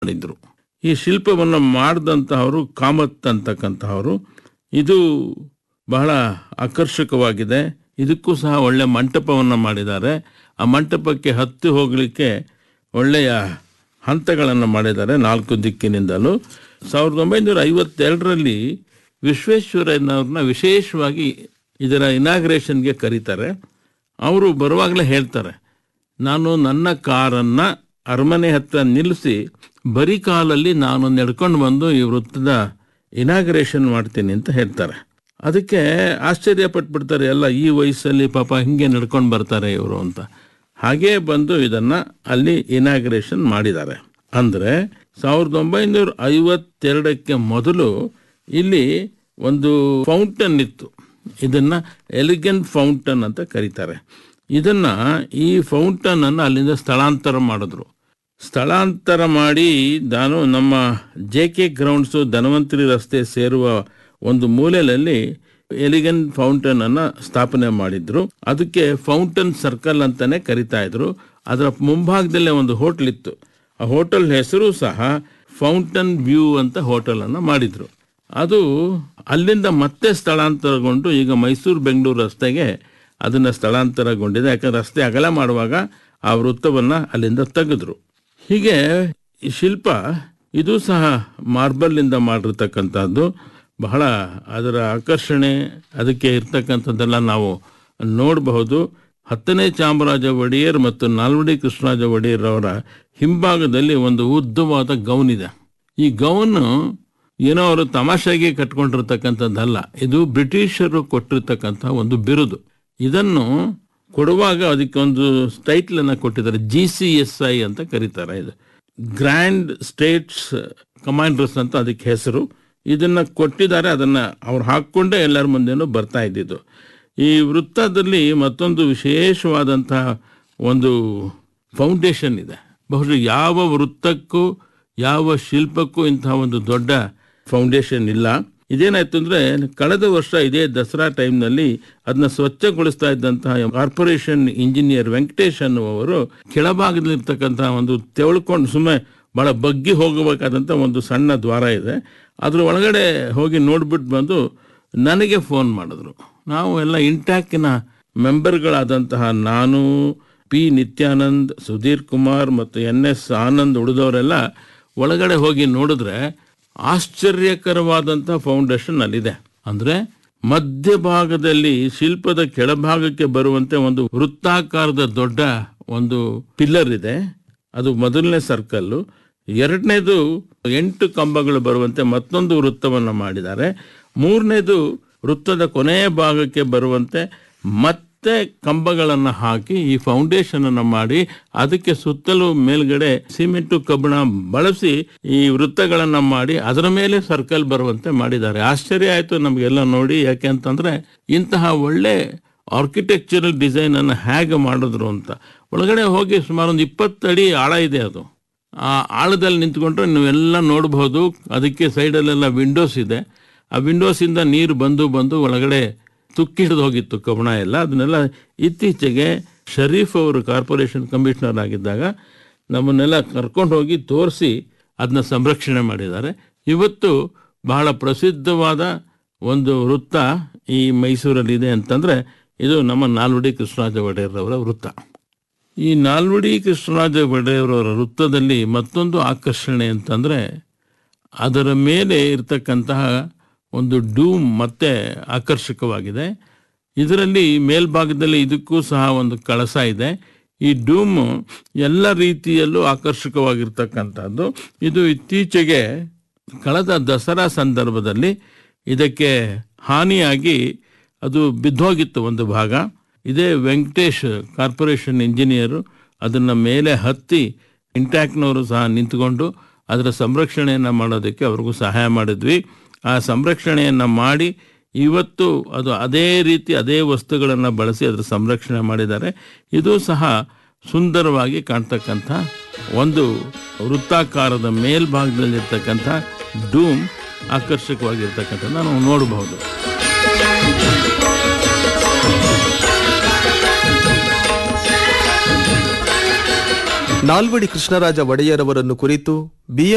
ಮಾಡಿದ್ರು ಈ ಶಿಲ್ಪವನ್ನು ಮಾಡಿದಂತಹವರು ಕಾಮತ್ ಅಂತಕ್ಕಂತಹವರು ಇದು ಬಹಳ ಆಕರ್ಷಕವಾಗಿದೆ ಇದಕ್ಕೂ ಸಹ ಒಳ್ಳೆ ಮಂಟಪವನ್ನು ಮಾಡಿದ್ದಾರೆ ಆ ಮಂಟಪಕ್ಕೆ ಹತ್ತಿ ಹೋಗಲಿಕ್ಕೆ ಒಳ್ಳೆಯ ಹಂತಗಳನ್ನು ಮಾಡಿದ್ದಾರೆ ನಾಲ್ಕು ದಿಕ್ಕಿನಿಂದಲೂ ಸಾವಿರದ ಒಂಬೈನೂರ ಐವತ್ತೆರಡರಲ್ಲಿ ವಿಶ್ವೇಶ್ವರಯ್ಯನವ್ರನ್ನ ವಿಶೇಷವಾಗಿ ಇದರ ಇನಾಗ್ರೇಷನ್ಗೆ ಕರೀತಾರೆ ಅವರು ಬರುವಾಗಲೇ ಹೇಳ್ತಾರೆ ನಾನು ನನ್ನ ಕಾರನ್ನು ಅರಮನೆ ಹತ್ರ ನಿಲ್ಲಿಸಿ ಬರೀ ಕಾಲಲ್ಲಿ ನಾನು ನಡ್ಕೊಂಡು ಬಂದು ಈ ವೃತ್ತದ ಇನಾಗ್ರೇಷನ್ ಮಾಡ್ತೀನಿ ಅಂತ ಹೇಳ್ತಾರೆ ಅದಕ್ಕೆ ಆಶ್ಚರ್ಯ ಪಟ್ಬಿಡ್ತಾರೆ ಎಲ್ಲ ಈ ವಯಸ್ಸಲ್ಲಿ ಪಾಪ ಹಿಂಗೆ ನಡ್ಕೊಂಡು ಬರ್ತಾರೆ ಇವರು ಅಂತ ಹಾಗೇ ಬಂದು ಇದನ್ನ ಅಲ್ಲಿ ಇನಾಗ್ರೇಷನ್ ಮಾಡಿದ್ದಾರೆ ಅಂದ್ರೆ ಸಾವಿರದ ಒಂಬೈನೂರ ಐವತ್ತೆರಡಕ್ಕೆ ಮೊದಲು ಇಲ್ಲಿ ಒಂದು ಫೌಂಟನ್ ಇತ್ತು ಇದನ್ನ ಎಲಿಗೆಂಟ್ ಫೌಂಟನ್ ಅಂತ ಕರೀತಾರೆ ಇದನ್ನ ಈ ಫೌಂಟನ್ ಅನ್ನು ಅಲ್ಲಿಂದ ಸ್ಥಳಾಂತರ ಮಾಡಿದ್ರು ಸ್ಥಳಾಂತರ ಮಾಡಿ ನಾನು ನಮ್ಮ ಜೆ ಕೆ ಗ್ರೌಂಡ್ಸು ಧನ್ವಂತರಿ ರಸ್ತೆ ಸೇರುವ ಒಂದು ಮೂಲೆಯಲ್ಲಿ ಎಲಿಗನ್ ಫೌಂಟನ್ ಅನ್ನ ಸ್ಥಾಪನೆ ಮಾಡಿದ್ರು ಅದಕ್ಕೆ ಫೌಂಟನ್ ಸರ್ಕಲ್ ಅಂತಾನೆ ಕರಿತಾ ಇದ್ರು ಅದರ ಮುಂಭಾಗದಲ್ಲೇ ಒಂದು ಹೋಟೆಲ್ ಇತ್ತು ಆ ಹೋಟೆಲ್ ಹೆಸರು ಸಹ ಫೌಂಟನ್ ವ್ಯೂ ಅಂತ ಹೋಟೆಲ್ ಅನ್ನ ಮಾಡಿದ್ರು ಅದು ಅಲ್ಲಿಂದ ಮತ್ತೆ ಸ್ಥಳಾಂತರಗೊಂಡು ಈಗ ಮೈಸೂರು ಬೆಂಗಳೂರು ರಸ್ತೆಗೆ ಅದನ್ನ ಸ್ಥಳಾಂತರಗೊಂಡಿದೆ ಯಾಕಂದ್ರೆ ರಸ್ತೆ ಅಗಲ ಮಾಡುವಾಗ ಆ ವೃತ್ತವನ್ನ ಅಲ್ಲಿಂದ ತೆಗೆದ್ರು ಹೀಗೆ ಈ ಶಿಲ್ಪ ಇದು ಸಹ ಮಾರ್ಬಲ್ನಿಂದ ಮಾಡಿರ್ತಕ್ಕಂಥದ್ದು ಬಹಳ ಅದರ ಆಕರ್ಷಣೆ ಅದಕ್ಕೆ ಇರ್ತಕ್ಕಂಥದ್ದೆಲ್ಲ ನಾವು ನೋಡಬಹುದು ಹತ್ತನೇ ಚಾಮರಾಜ ಒಡೆಯರ್ ಮತ್ತು ನಾಲ್ವಡಿ ಕೃಷ್ಣರಾಜ ಒಡೆಯರ್ ಅವರ ಹಿಂಭಾಗದಲ್ಲಿ ಒಂದು ಉದ್ದವಾದ ಗೌನ್ ಇದೆ ಈ ಗೌನ್ ಏನೋ ಅವರು ತಮಾಷೆಗೆ ಕಟ್ಕೊಂಡಿರ್ತಕ್ಕಂಥದ್ದಲ್ಲ ಇದು ಬ್ರಿಟಿಷರು ಕೊಟ್ಟಿರ್ತಕ್ಕಂಥ ಒಂದು ಬಿರುದು ಇದನ್ನು ಕೊಡುವಾಗ ಅದಕ್ಕೆ ಒಂದು ಟೈಟ್ಲ್ ಅನ್ನ ಕೊಟ್ಟಿದ್ದಾರೆ ಜಿ ಸಿ ಎಸ್ ಐ ಅಂತ ಕರೀತಾರೆ ಇದು ಗ್ರ್ಯಾಂಡ್ ಸ್ಟೇಟ್ಸ್ ಕಮಾಂಡರ್ಸ್ ಅಂತ ಅದಕ್ಕೆ ಹೆಸರು ಇದನ್ನ ಕೊಟ್ಟಿದ್ದಾರೆ ಅದನ್ನ ಅವ್ರು ಹಾಕೊಂಡೇ ಎಲ್ಲರ ಮುಂದೆನೂ ಬರ್ತಾ ಇದ್ದಿದ್ದು ಈ ವೃತ್ತದಲ್ಲಿ ಮತ್ತೊಂದು ವಿಶೇಷವಾದಂತಹ ಒಂದು ಫೌಂಡೇಶನ್ ಇದೆ ಬಹುಶಃ ಯಾವ ವೃತ್ತಕ್ಕೂ ಯಾವ ಶಿಲ್ಪಕ್ಕೂ ಇಂತಹ ಒಂದು ದೊಡ್ಡ ಫೌಂಡೇಶನ್ ಇಲ್ಲ ಇದೇನಾಯ್ತು ಅಂದ್ರೆ ಕಳೆದ ವರ್ಷ ಇದೇ ದಸರಾ ಟೈಮ್ನಲ್ಲಿ ಅದನ್ನ ಸ್ವಚ್ಛಗೊಳಿಸ್ತಾ ಇದ್ದಂತಹ ಕಾರ್ಪೊರೇಷನ್ ಇಂಜಿನಿಯರ್ ವೆಂಕಟೇಶ್ ಅನ್ನುವರು ಕೆಳಭಾಗದಲ್ಲಿರ್ತಕ್ಕಂತಹ ಒಂದು ತೆವಳ್ಕೊಂಡು ಸುಮ್ಮನೆ ಬಹಳ ಬಗ್ಗಿ ಹೋಗಬೇಕಾದಂಥ ಒಂದು ಸಣ್ಣ ದ್ವಾರ ಇದೆ ಅದ್ರ ಒಳಗಡೆ ಹೋಗಿ ನೋಡ್ಬಿಟ್ಟು ಬಂದು ನನಗೆ ಫೋನ್ ಮಾಡಿದ್ರು ನಾವು ಎಲ್ಲ ಇಂಟ್ಯಾಕ್ನ ಮೆಂಬರ್ಗಳಾದಂತಹ ನಾನು ಪಿ ನಿತ್ಯಾನಂದ್ ಸುಧೀರ್ ಕುಮಾರ್ ಮತ್ತು ಎನ್ ಎಸ್ ಆನಂದ್ ಉಳಿದವರೆಲ್ಲ ಒಳಗಡೆ ಹೋಗಿ ನೋಡಿದ್ರೆ ಆಶ್ಚರ್ಯಕರವಾದಂತಹ ಫೌಂಡೇಶನ್ ಅಲ್ಲಿದೆ ಅಂದ್ರೆ ಮಧ್ಯಭಾಗದಲ್ಲಿ ಶಿಲ್ಪದ ಕೆಳಭಾಗಕ್ಕೆ ಬರುವಂತೆ ಒಂದು ವೃತ್ತಾಕಾರದ ದೊಡ್ಡ ಒಂದು ಪಿಲ್ಲರ್ ಇದೆ ಅದು ಮೊದಲನೇ ಸರ್ಕಲ್ಲು ಎರಡನೇದು ಎಂಟು ಕಂಬಗಳು ಬರುವಂತೆ ಮತ್ತೊಂದು ವೃತ್ತವನ್ನು ಮಾಡಿದ್ದಾರೆ ಮೂರನೇದು ವೃತ್ತದ ಕೊನೆಯ ಭಾಗಕ್ಕೆ ಬರುವಂತೆ ಮತ್ತೆ ಕಂಬಗಳನ್ನು ಹಾಕಿ ಈ ಫೌಂಡೇಶನ್ ಅನ್ನು ಮಾಡಿ ಅದಕ್ಕೆ ಸುತ್ತಲೂ ಮೇಲ್ಗಡೆ ಸಿಮೆಂಟು ಕಬ್ಬಣ ಬಳಸಿ ಈ ವೃತ್ತಗಳನ್ನ ಮಾಡಿ ಅದರ ಮೇಲೆ ಸರ್ಕಲ್ ಬರುವಂತೆ ಮಾಡಿದ್ದಾರೆ ಆಶ್ಚರ್ಯ ಆಯ್ತು ನಮಗೆಲ್ಲ ನೋಡಿ ಯಾಕೆ ಅಂತಂದ್ರೆ ಇಂತಹ ಒಳ್ಳೆ ಆರ್ಕಿಟೆಕ್ಚರಲ್ ಡಿಸೈನ್ ಅನ್ನು ಹೇಗೆ ಮಾಡಿದ್ರು ಅಂತ ಒಳಗಡೆ ಹೋಗಿ ಸುಮಾರು ಒಂದು ಇಪ್ಪತ್ತು ಅಡಿ ಆಳ ಇದೆ ಅದು ಆ ಆಳದಲ್ಲಿ ನಿಂತ್ಕೊಂಡ್ರೆ ನೀವೆಲ್ಲ ನೋಡಬಹುದು ಅದಕ್ಕೆ ಸೈಡಲ್ಲೆಲ್ಲ ವಿಂಡೋಸ್ ಇದೆ ಆ ವಿಂಡೋಸಿಂದ ನೀರು ಬಂದು ಬಂದು ಒಳಗಡೆ ತುಕ್ಕಿ ಹಿಡಿದು ಹೋಗಿತ್ತು ಕಬ್ಬಣ ಎಲ್ಲ ಅದನ್ನೆಲ್ಲ ಇತ್ತೀಚೆಗೆ ಶರೀಫ್ ಅವರು ಕಾರ್ಪೊರೇಷನ್ ಕಮಿಷನರ್ ಆಗಿದ್ದಾಗ ನಮ್ಮನ್ನೆಲ್ಲ ಕರ್ಕೊಂಡು ಹೋಗಿ ತೋರಿಸಿ ಅದನ್ನ ಸಂರಕ್ಷಣೆ ಮಾಡಿದ್ದಾರೆ ಇವತ್ತು ಬಹಳ ಪ್ರಸಿದ್ಧವಾದ ಒಂದು ವೃತ್ತ ಈ ಮೈಸೂರಲ್ಲಿದೆ ಅಂತಂದ್ರೆ ಇದು ನಮ್ಮ ನಾಲ್ವಡಿ ಕೃಷ್ಣರಾಜ ಒಡೆಯರ್ರವರ ವೃತ್ತ ಈ ನಾಲ್ವಡಿ ಕೃಷ್ಣರಾಜ ಒಡೆಯರವರ ವೃತ್ತದಲ್ಲಿ ಮತ್ತೊಂದು ಆಕರ್ಷಣೆ ಅಂತಂದ್ರೆ ಅದರ ಮೇಲೆ ಇರತಕ್ಕಂತಹ ಒಂದು ಡೂಮ್ ಮತ್ತೆ ಆಕರ್ಷಕವಾಗಿದೆ ಇದರಲ್ಲಿ ಮೇಲ್ಭಾಗದಲ್ಲಿ ಇದಕ್ಕೂ ಸಹ ಒಂದು ಕಳಸ ಇದೆ ಈ ಡೂಮ್ ಎಲ್ಲ ರೀತಿಯಲ್ಲೂ ಆಕರ್ಷಕವಾಗಿರ್ತಕ್ಕಂಥದ್ದು ಇದು ಇತ್ತೀಚೆಗೆ ಕಳೆದ ದಸರಾ ಸಂದರ್ಭದಲ್ಲಿ ಇದಕ್ಕೆ ಹಾನಿಯಾಗಿ ಅದು ಬಿದ್ದೋಗಿತ್ತು ಒಂದು ಭಾಗ ಇದೇ ವೆಂಕಟೇಶ್ ಕಾರ್ಪೊರೇಷನ್ ಇಂಜಿನಿಯರು ಅದನ್ನ ಮೇಲೆ ಹತ್ತಿ ಇಂಟ್ಯಾಕ್ನವರು ಸಹ ನಿಂತುಕೊಂಡು ಅದರ ಸಂರಕ್ಷಣೆಯನ್ನು ಮಾಡೋದಕ್ಕೆ ಅವ್ರಿಗೂ ಸಹಾಯ ಮಾಡಿದ್ವಿ ಆ ಸಂರಕ್ಷಣೆಯನ್ನು ಮಾಡಿ ಇವತ್ತು ಅದು ಅದೇ ರೀತಿ ಅದೇ ವಸ್ತುಗಳನ್ನು ಬಳಸಿ ಅದರ ಸಂರಕ್ಷಣೆ ಮಾಡಿದ್ದಾರೆ ಇದು ಸಹ ಸುಂದರವಾಗಿ ಕಾಣ್ತಕ್ಕಂಥ ಒಂದು ವೃತ್ತಾಕಾರದ ಮೇಲ್ಭಾಗದಲ್ಲಿರ್ತಕ್ಕಂಥ ಡೂಮ್ ಆಕರ್ಷಕವಾಗಿರ್ತಕ್ಕಂಥ ನಾವು ನೋಡಬಹುದು ನಾಲ್ವಡಿ ಕೃಷ್ಣರಾಜ ಒಡೆಯರವರನ್ನು ಕುರಿತು ಬಿ